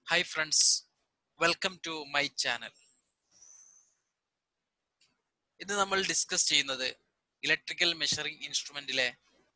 Hi friends welcome to my channel ഇന്ന് നമ്മൾ discuss ചെയ്യുന്നത് ഇലക്ട്രിക്കൽ മെഷറിംഗ് ഇൻസ്ട്രുമെന്റിലെ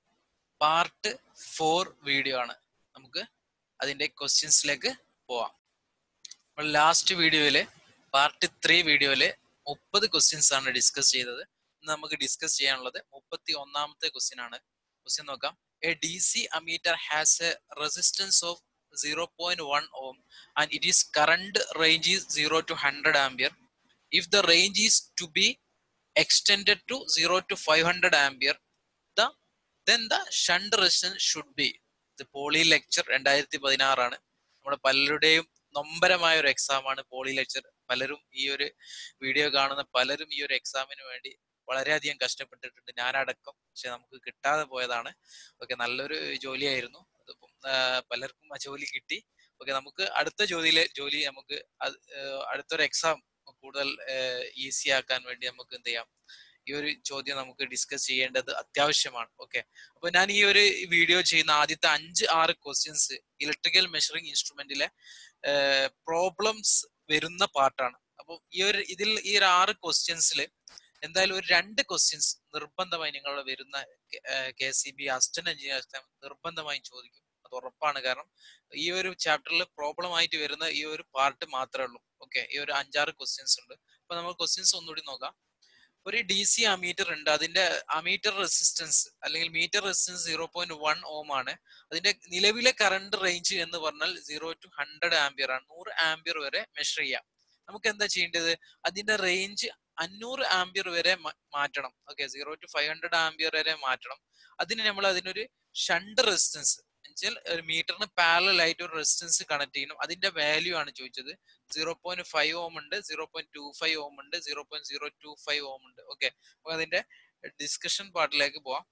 പാർട്ട് ഫോർ വീഡിയോ ആണ് നമുക്ക് അതിന്റെ ക്വസ്റ്റ്യൻസിലേക്ക് പോവാം നമ്മൾ ലാസ്റ്റ് വീഡിയോയില് പാർട്ട് ത്രീ വീഡിയോയില് മുപ്പത് ക്വസ്റ്റ്യൻസ് ആണ് ഡിസ്കസ് ചെയ്തത് ഇന്ന് നമുക്ക് ഡിസ്കസ് ചെയ്യാനുള്ളത് മുപ്പത്തി ഒന്നാമത്തെ ക്വസ്റ്റ്യൻ ആണ് ക്വസ്റ്റ്യൻ നോക്കാം a D C ammeter has a resistance of 0.1 ohm and it is current range is 0 to 100 ampere if the range is to be extended to 0 to 500 ampere the then the shunt resistance should be ഇത് poly lecture രണ്ടായിരത്തി പതിനാറാണ് നമ്മുടെ പലരുടെയും നൊമ്പരമായ ഒരു exam ആണ് poly lecture പലരും ഈ ഒരു വീഡിയോ കാണുന്ന പലരും ഈ ഒരു എക്സാമിന് വേണ്ടി വളരെയധികം കഷ്ടപ്പെട്ടിട്ടുണ്ട് ഞാനടക്കം പക്ഷെ നമുക്ക് കിട്ടാതെ പോയതാണ് ഓക്കെ നല്ലൊരു ജോലിയായിരുന്നു അതിപ്പം പലർക്കും ആ ജോലി കിട്ടി ഓക്കെ നമുക്ക് അടുത്ത ജോലിയിലെ ജോലി നമുക്ക് അടുത്തൊരു എക്സാം കൂടുതൽ ഈസി ആക്കാൻ വേണ്ടി നമുക്ക് എന്ത് ചെയ്യാം ഈ ഒരു ചോദ്യം നമുക്ക് ഡിസ്കസ് ചെയ്യേണ്ടത് അത്യാവശ്യമാണ് ഓക്കെ അപ്പൊ ഞാൻ ഈ ഒരു വീഡിയോ ചെയ്യുന്ന ആദ്യത്തെ അഞ്ച് ആറ് ക്വസ്റ്റ്യൻസ് ഇലക്ട്രിക്കൽ മെഷറിംഗ് ഇൻസ്ട്രുമെന്റിലെ പ്രോബ്ലംസ് വരുന്ന പാർട്ടാണ് അപ്പോൾ ഈ ഒരു ഇതിൽ ഈ ഒരു ആറ് ക്വസ്റ്റ്യൻസിൽ എന്തായാലും ഒരു രണ്ട് ക്വസ്റ്റ്യൻസ് നിർബന്ധമായി നിങ്ങളുടെ വരുന്ന K C B assistant engineer നിർബന്ധമായും ചോദിക്കും അത് ഉറപ്പാണ് കാരണം ഈ ഒരു ചാപ്റ്ററിൽ പ്രോബ്ലം ആയിട്ട് വരുന്ന ഈ ഒരു പാർട്ട് മാത്രമേ ഉള്ളൂ ഓക്കെ ഈ ഒരു അഞ്ചാറ് ക്വസ്റ്റ്യൻസ് ഉണ്ട് അപ്പൊ നമ്മൾ ക്വസ്റ്റ്യൻസ് ഒന്നുകൂടി നോക്കാം ഒരു ഡി സി അമീറ്റർ ഉണ്ട് അതിന്റെ അമീറ്റർ റെസിസ്റ്റൻസ് അല്ലെങ്കിൽ meter resistance zero point one ohm ആണ് അതിന്റെ നിലവിലെ കറണ്ട് റേഞ്ച് എന്ന് പറഞ്ഞാൽ സീറോ ടു ഹൺഡ്രഡ് ആംബിയർ ആണ് നൂറ് ആംബിയർ വരെ മെഷർ ചെയ്യാം നമുക്ക് എന്താ ചെയ്യേണ്ടത് അതിന്റെ റേഞ്ച് അഞ്ഞൂറ് ആംബിയർ വരെ മാറ്റണം okay zero to five hundred ampere വരെ മാറ്റണം അതിന് നമ്മൾ അതിനൊരു ഷണ്ട് റെസിസ്റ്റൻസ് എന്നുവെച്ചാൽ ഒരു മീറ്ററിന് പാരലൽ ആയിട്ട് ഒരു റെസിസ്റ്റൻസ് കണക്ട് ചെയ്യണം അതിന്റെ വാല്യൂ ആണ് ചോദിച്ചത് സീറോ പോയിന്റ് ഫൈവ് ഓം ഉണ്ട് zero point two five ohm ഉണ്ട് zero point zero to five ohm ഉണ്ട് ഓക്കെ അപ്പൊ അതിന്റെ ഡിസ്കഷൻ പാർട്ടിലേക്ക് പോവാം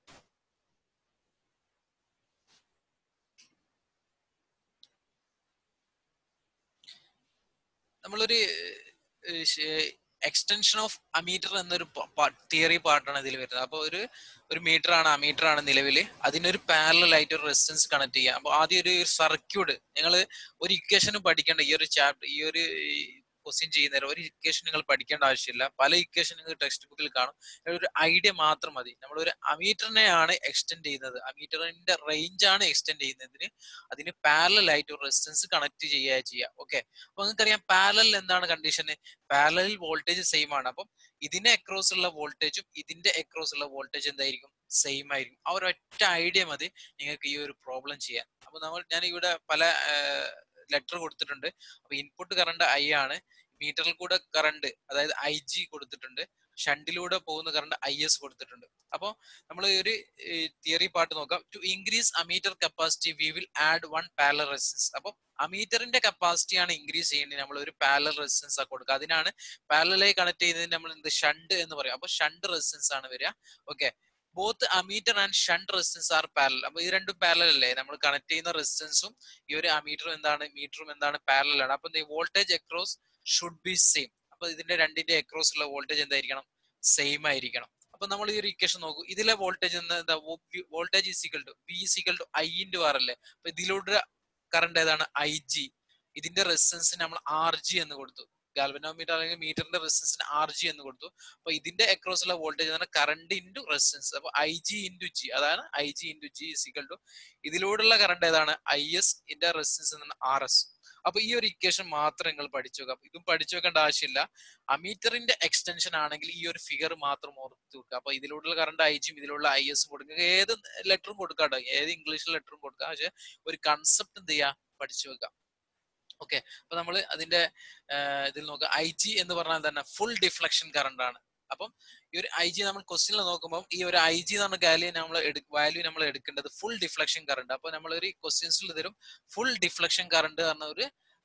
നമ്മളൊരു എക്സ്റ്റൻഷൻ ഓഫ് അമീറ്റർ എന്നൊരു തിയറി പാർട്ടാണ് ഇതിൽ വരുന്നത് അപ്പോൾ ഒരു ഒരു മീറ്റർ ആണ് അമീറ്റർ ആണ് നിലവിൽ അതിനൊരു പാരലൽ ആയിട്ട് ഒരു റെസിസ്റ്റൻസ് കണക്ട് ചെയ്യാം അപ്പോൾ ആദ്യം ഒരു സർക്യൂട്ട് നിങ്ങൾ ഒരു ഇക്വേഷനും പഠിക്കേണ്ട ഈ ഒരു ചാപ്റ്റർ ഈ ഒരു ക്വസ്റ്റ്യൻ ചെയ്യുന്നേരം ഒരു ഇക്വേഷൻ നിങ്ങൾ പഠിക്കേണ്ട ആവശ്യമില്ല പല ഇക്വേഷൻ നിങ്ങൾ ടെക്സ്റ്റ് ബുക്കിൽ കാണും ഒരു ഐഡിയ മാത്രം മതി നമ്മൾ ഒരു അമീറ്ററിനെയാണ് എക്സ്റ്റെൻഡ് ചെയ്യുന്നത് അമീറ്ററിന്റെ റേഞ്ച് ആണ് എക്സ്റ്റെൻഡ് ചെയ്യുന്നതിന് അതിന് പാരലൽ ആയിട്ട് ഒരു റെസിസ്റ്റൻസ് കണക്ട് ചെയ്യുക ചെയ്യുക ഓക്കെ അപ്പൊ നിങ്ങൾക്കറിയാം പാരലൽ എന്താണ് കണ്ടീഷന് പാരലൽ വോൾട്ടേജ് സെയിം ആണ് അപ്പം ഇതിന്റെ അക്രോസ് ഉള്ള വോൾട്ടേജും ഇതിന്റെ അക്രോസ് ഉള്ള വോൾട്ടേജ് എന്തായിരിക്കും സെയിം ആയിരിക്കും ആ ഒരു ഒറ്റ ഐഡിയ മതി നിങ്ങൾക്ക് ഈ ഒരു പ്രോബ്ലം ചെയ്യാൻ അപ്പൊ നമ്മൾ ഞാൻ ഇവിടെ പല ലെറ്റർ കൊടുത്തിട്ടുണ്ട് അപ്പൊ ഇൻപുട്ട് കറണ്ട് ഐ ആണ് മീറ്ററിൽ കൂടെ കറണ്ട് അതായത് ഐ ജി കൊടുത്തിട്ടുണ്ട് ഷണ്ടിലൂടെ പോകുന്ന കറണ്ട് ഐ എസ് കൊടുത്തിട്ടുണ്ട് അപ്പോൾ നമ്മൾ ഒരു തിയറി പാർട്ട് നോക്കാം to increase ammeter capacity we will add one parallel resistance അപ്പം അമീറ്ററിന്റെ കപ്പാസിറ്റി ആണ് ഇൻക്രീസ് ചെയ്യേണ്ടത് നമ്മൾ ഒരു പാരലൽ റെസിസ്റ്റൻസ് ആ കൊടുക്കുക അതിനാണ് പാരലായി കണക്ട് ചെയ്യുന്നതിന് നമ്മൾ എന്ത് ഷണ്ട് എന്ന് പറയും അപ്പൊ ഷണ്ട് റെസിസ്റ്റൻസ് ആണ് വരിക okay both ammeter and shunt resistance are parallel അപ്പൊ ഇത് രണ്ടും പാരലൽ അല്ലേ നമ്മൾ കണക്ട് ചെയ്യുന്ന റെസിസ്റ്റൻസും ഈ ഒരു അമീറ്ററും എന്താണ് മീറ്ററും എന്താണ് പാരലൽ ആണ് അപ്പൊ voltage across should be same അപ്പൊ ഇതിന്റെ രണ്ടിന്റെ അക്രോസ് ഉള്ള വോൾട്ടേജ് എന്തായിരിക്കണം സെയിം ആയിരിക്കണം അപ്പൊ നമ്മൾ ഈ ഒരു ഇക്വേഷൻ നോക്കൂ ഇതിലെ വോൾട്ടേജ് എന്താ voltage is equal to V is equal to I into R അല്ലേ അപ്പൊ ഇതിലൂടെ കറണ്ട് ഏതാണ് ഐ ജി ഇതിന്റെ റെസിസ്റ്റൻസിന് നമ്മൾ ആർ ജി എന്ന് കൊടുത്തു ഗാൽവനോമീറ്റർ അല്ലെങ്കിൽ മീറ്ററിന്റെ റെസിസ്റ്റൻസിന് ആർ ജി എന്ന് കൊടുത്തു അപ്പൊ ഇതിന്റെ അക്രോസ് ഉള്ള വോൾട്ടേജ് ആണ് കറണ്ട് ഇൻറ്റു റെസിസ്റ്റൻസ് അപ്പൊ ഐ ജി ഇൻറ്റു ജി അതാണ് I G into G is equal to ഇതിലൂടെയുള്ള കറണ്ട് ഏതാണ് ഐ എസ് ഇതിന്റെ റെസിസ്റ്റൻസ് എന്നാണ് ആർ എസ് അപ്പൊ ഈ ഒരു ഇക്വേഷൻ മാത്രം നിങ്ങൾ പഠിച്ചു വെക്കാം ഇതും പഠിച്ചു വെക്കേണ്ട ആവശ്യമില്ല അമീറ്ററിന്റെ എക്സ്റ്റൻഷൻ ആണെങ്കിൽ ഈ ഒരു ഫിഗർ മാത്രം ഓർത്ത് വെക്കുക അപ്പൊ ഇതിലൂടെയുള്ള കറണ്ട് ഐ ജിയും ഇതിലുള്ള ഐ എസും കൊടുക്കുക ഏത് ലെറ്ററും കൊടുക്കാട്ടോ ഏത് ഇംഗ്ലീഷ് ലെറ്ററും കൊടുക്കാം പക്ഷെ ഒരു കൺസെപ്റ്റ് എന്ത് ചെയ്യാ പഠിച്ചു വെക്കാം ഓക്കെ അപ്പൊ നമ്മൾ അതിന്റെ ഇതിൽ നോക്കുക ഐ ജി എന്ന് പറഞ്ഞാൽ തന്നെ ഫുൾ ഡിഫ്ലക്ഷൻ കറണ്ട് ആണ് അപ്പം ഈ ഒരു ഐ ജി നമ്മൾ ക്വസ്റ്റ്യനിൽ നോക്കുമ്പോൾ ഈ ഒരു ഐ ജി എന്ന് പറഞ്ഞ വാല്യൂ നമ്മൾ വാല്യൂ നമ്മൾ എടുക്കേണ്ടത് ഫുൾ ഡിഫ്ലക്ഷൻ കറണ്ട് അപ്പൊ നമ്മൾ ഒരു ക്വസ്റ്റ്യൻസിൽ തരും ഫുൾ ഡിഫ്ലക്ഷൻ കറണ്ട് പറഞ്ഞ ഒരു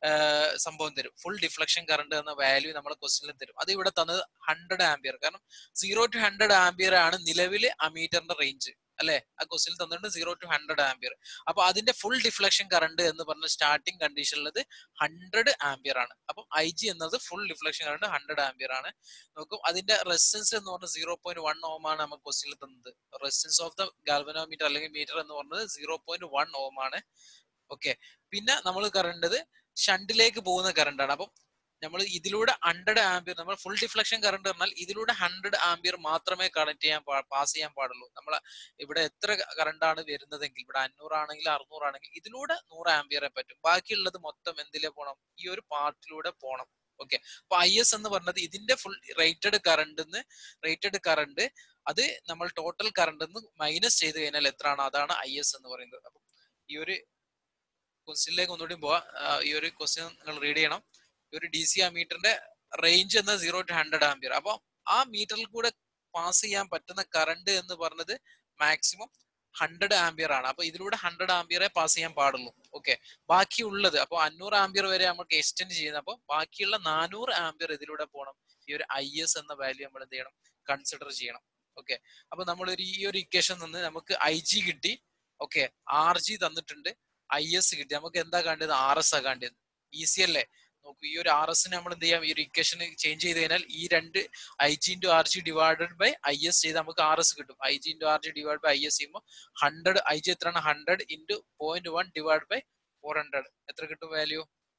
സംഭവം തരും ഫുൾ ഡിഫ്ലക്ഷൻ കറണ്ട് എന്ന വാല്യൂ നമ്മളെ ക്വസ്റ്റ്യനിൽ തരും അത് ഇവിടെ തന്നത് ഹൺഡ്രഡ് ആംബിയർ കാരണം സീറോ ടു ഹൺഡ്രഡ് ആംബിയർ ആണ് നിലവിലെ അമീറ്ററിന്റെ റേഞ്ച് അല്ലെ ആ ക്വസ്റ്റ്യൻ തന്നിട്ടുണ്ട് സീറോ ടു ഹൺഡ്രഡ് ആംബിയർ അപ്പൊ അതിന്റെ ഫുൾ ഡിഫ്ലക്ഷൻ കറണ്ട് എന്ന് പറഞ്ഞ സ്റ്റാർട്ടിംഗ് കണ്ടീഷനിലത് ഹൺഡ്രഡ് ആംബിയർ ആണ് അപ്പം ഐ ജി എന്നത് full deflection current hundred ampere ആണ് നോക്കും അതിന്റെ റെസിസ്റ്റൻസ് എന്ന് പറഞ്ഞാൽ സീറോ പോയിന്റ് വൺ ഓം ആണ് നമുക്ക് ക്വസ്റ്റ്യനിൽ തന്നത് റെസിസ്റ്റൻസ് ഓഫ് ദ ഗാൽവനോമീറ്റർ അല്ലെങ്കിൽ മീറ്റർ എന്ന് പറഞ്ഞത് സീറോ പോയിന്റ് വൺ ഓം ആണ് ഓക്കെ പിന്നെ നമ്മൾ കറണ്ടത് ഷണ്ടിലേക്ക് പോകുന്ന കറണ്ട് ആണ് അപ്പം നമ്മൾ ഇതിലൂടെ ഹൺഡ്രഡ് ആംബിയർ നമ്മൾ ഫുൾ ഡിഫ്ലക്ഷൻ കറണ്ട് പറഞ്ഞാൽ ഇതിലൂടെ ഹൺഡ്രഡ് ആംബിയർ മാത്രമേ കണക്ട് ചെയ്യാൻ പാസ് ചെയ്യാൻ പാടുള്ളൂ നമ്മൾ ഇവിടെ എത്ര കറണ്ട് ആണ് വരുന്നതെങ്കിൽ ഇവിടെ അഞ്ഞൂറാണെങ്കിൽ അറുന്നൂറാണെങ്കിൽ ഇതിലൂടെ നൂറ് ആംബിയറെ പറ്റും ബാക്കിയുള്ളത് മൊത്തം എന്തിലെ പോകണം ഈ ഒരു പാർട്ടിലൂടെ പോകണം ഓക്കെ അപ്പൊ ഐ എസ് എന്ന് പറഞ്ഞത് ഇതിന്റെ full rated current rated current അത് നമ്മൾ ടോട്ടൽ കറണ്ട് മൈനസ് ചെയ്ത് കഴിഞ്ഞാൽ എത്രയാണ് അതാണ് ഐ എസ് എന്ന് പറയുന്നത് അപ്പം ഈ ഒരു ക്വസ്റ്റ്യനിലേക്ക് ഒന്നുകൂടി പോവാ ഈ ഒരു ക്വസ്റ്റ്യൻ നിങ്ങൾ റീഡ് ചെയ്യണം ഈ ഒരു ഡി സി ആ മീറ്ററിന്റെ റേഞ്ച് എന്ന സീറോ ടു ഹൺഡ്രഡ് ആംബിയർ അപ്പൊ ആ മീറ്ററിൽ കൂടെ പാസ് ചെയ്യാൻ പറ്റുന്ന കറണ്ട് എന്ന് പറഞ്ഞത് മാക്സിമം ഹൺഡ്രഡ് ആംബിയർ ആണ് അപ്പൊ ഇതിലൂടെ ഹൺഡ്രഡ് ആംബിയറെ പാസ് ചെയ്യാൻ പാടുള്ളൂ ഓക്കെ ബാക്കിയുള്ളത് അപ്പോൾ അഞ്ഞൂറ് ആംബിയർ വരെ നമുക്ക് എക്സ്റ്റെൻഡ് ചെയ്യുന്നത് അപ്പോൾ ബാക്കിയുള്ള നാനൂറ് ആംബിയർ ഇതിലൂടെ പോകണം ഈ ഒരു ഐ എസ് എന്ന വാല്യൂ നമ്മൾ എന്ത് ചെയ്യണം കൺസിഡർ ചെയ്യണം ഓക്കെ അപ്പൊ നമ്മൾ ഒരു ഈ ഒരു ഇക്വേഷൻ നിന്ന് നമുക്ക് ഐ ജി കിട്ടി ഓക്കെ ആർ ജി തന്നിട്ടുണ്ട് ഐ എസ് കിട്ടി നമുക്ക് എന്താ കണ്ടത് ആർ എസ് ആ കണ്ടത് ഈസി അല്ലേ നോക്കൂ ഈ ഒരു ആർ എസിന് നമ്മൾ എന്ത് ചെയ്യാം ഈ ഒരു ഇക്വേഷൻ ചേഞ്ച് ചെയ്ത് കഴിഞ്ഞാൽ ഈ രണ്ട് I G into R G divided by I S ചെയ്ത് നമുക്ക് ആർ എസ് കിട്ടും I G into R G divide by I S ചെയ്യുമ്പോൾ ഹൺഡ്രഡ് ഐ ജി എത്രയാണ് hundred into point one divide by four hundred എത്ര കിട്ടും value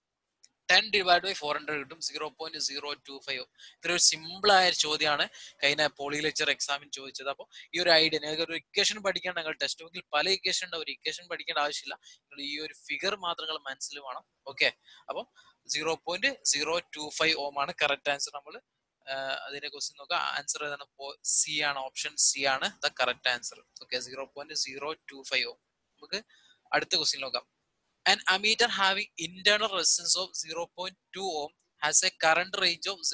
ten divide by four hundred കിട്ടും zero point zero to five ഇത്ര ഒരു simple ആയ ഒരു ചോദ്യമാണ് കഴിഞ്ഞ പോളി ലെക്ചർ എക്സാമിന് ചോദിച്ചത് അപ്പോൾ ഈ ഒരു ഐഡിയ നിങ്ങൾക്ക് ഒരു ഇക്വേഷൻ പഠിക്കാൻ നിങ്ങൾ ടെക്സ്റ്റ് ബുക്കിൽ പല ഇക്വേഷൻ ഉണ്ടാവും ഒരു ഇക്വേഷൻ പഠിക്കേണ്ട ആവശ്യമില്ല നിങ്ങൾ ഈ ഒരു ഫിഗർ മാത്രം നിങ്ങൾ മനസ്സിൽ വേണം ഓക്കെ അപ്പം zero point zero to five ohm ആണ് കറക്റ്റ് ആൻസർ നമ്മൾ അതിനെ ക്വസ്റ്റ്യൻ നോക്കാം ആൻസർ ഏതാണ് സി ആണ് ഓപ്ഷൻ സി ആണ് the correct answer okay zero point zero to five ohm നമുക്ക് അടുത്ത ക്വസ്റ്റ്യൻ നോക്കാം an ammeter having internal resistance of 0.2 ohm has a current range of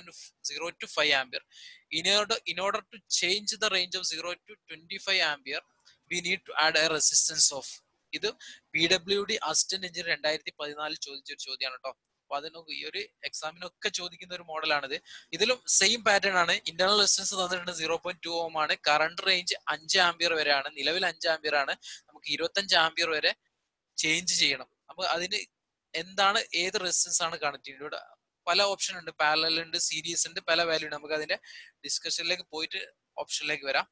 0.0 to 5 ampere. In order, in order to change the range of 0 to 25 ampere, we need to add a resistance of ഇത് P W D assistant engineer രണ്ടായിരത്തി പതിനാലിൽ ചോദിച്ച ഒരു ചോദ്യമാണ് കേട്ടോ അപ്പൊ അതിന് ഈ ഒരു എക്സാമിനൊക്കെ ചോദിക്കുന്ന ഒരു മോഡലാണിത് ഇതിലും സെയിം പാറ്റേൺ ആണ് ഇന്റർണൽ റെസിസ്റ്റൻസ് തന്നിട്ടുണ്ട് സീറോ പോയിന്റ് ടു ഓം ആണ് കറണ്ട് റേഞ്ച് അഞ്ച് ആംബിയർ വരെയാണ് നിലവിൽ അഞ്ച് ആംബിയർ ആണ് നമുക്ക് ഇരുപത്തഞ്ച് ആംബിയർ വരെ ചേഞ്ച് ചെയ്യണം അപ്പൊ അതിന് എന്താണ് ഏത് റെസിസ്റ്റൻസ് ആണ് കണക്ട് ചെയ്യുന്നത് ഇവിടെ പല ഓപ്ഷൻ ഉണ്ട് പാരലൽ ഉണ്ട് സീരീസ് ഉണ്ട് പല വാല്യൂ ഉണ്ട് നമുക്ക് അതിന്റെ ഡിസ്കഷനിലേക്ക് പോയിട്ട് ഓപ്ഷനിലേക്ക് വരാം